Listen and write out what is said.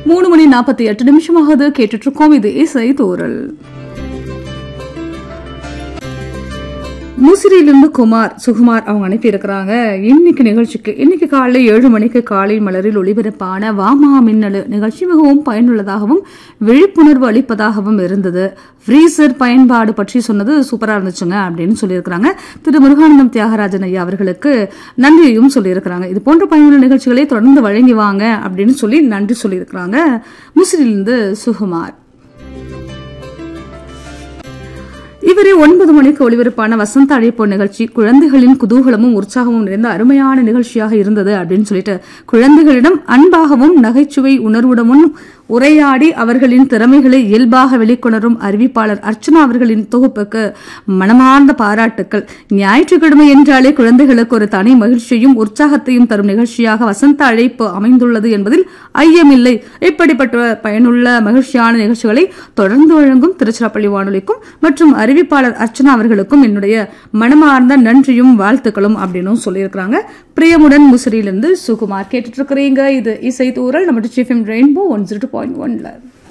மூணு மணி நாற்பத்தி எட்டு நிமிஷமாகுது கேட்டுட்டு இருக்கோம் இது இசை தூரல் முசிறியிலிருந்து குமார் சுகுமார் அவங்க அனுப்பி இருக்கிறாங்க இன்னைக்கு நிகழ்ச்சிக்கு இன்னைக்கு காலைல ஏழு மணிக்கு காலை மலரில் ஒளிபரப்பான வாமா மின்னலு நிகழ்ச்சி மிகவும் பயனுள்ளதாகவும் விழிப்புணர்வு அளிப்பதாகவும் இருந்தது ஃப்ரீசர் பயன்பாடு பற்றி சொன்னது சூப்பரா இருந்துச்சுங்க அப்படின்னு சொல்லியிருக்கிறாங்க திரு முருகானந்தம் தியாகராஜன் ஐயா அவர்களுக்கு நன்றியையும் சொல்லியிருக்கிறாங்க இது போன்ற பயனுள்ள நிகழ்ச்சிகளை தொடர்ந்து வழங்கி வாங்க அப்படின்னு சொல்லி நன்றி சொல்லியிருக்கிறாங்க முசிறியிலிருந்து சுகுமார் இவரே ஒன்பது மணிக்கு ஒளிபரப்பான வசந்த அழைப்பு நிகழ்ச்சி குழந்தைகளின் குதூகலமும் உற்சாகமும் நிறைந்த அருமையான நிகழ்ச்சியாக இருந்தது அப்படின்னு சொல்லிட்டு குழந்தைகளிடம் அன்பாகவும் நகைச்சுவை உணர்வுடமும் உரையாடி அவர்களின் திறமைகளை இயல்பாக வெளிக்கொணரும் அறிவிப்பாளர் அர்ச்சனா அவர்களின் தொகுப்புக்கு மனமார்ந்த பாராட்டுக்கள் ஞாயிற்றுக்கிழமை என்றாலே குழந்தைகளுக்கு ஒரு தனி மகிழ்ச்சியையும் உற்சாகத்தையும் தரும் நிகழ்ச்சியாக வசந்த அழைப்பு அமைந்துள்ளது என்பதில் ஐயமில்லை இப்படிப்பட்ட பயனுள்ள மகிழ்ச்சியான நிகழ்ச்சிகளை தொடர்ந்து வழங்கும் திருச்சிராப்பள்ளி வானொலிக்கும் மற்றும் அறிவிப்பாளர் அர்ச்சனா அவர்களுக்கும் என்னுடைய மனமார்ந்த நன்றியும் வாழ்த்துக்களும் அப்படின்னு சொல்லியிருக்கிறாங்க பிரியமுடன் முசிறியிலிருந்து சுகுமார் கேட்டுட்டு இருக்கிறீங்க இது இசை தூரல் நம்ம டிச்சிஎஃப்எம் ரெயின்போ ஒன் ஜீரோ பாயிண்ட் ஒன்ல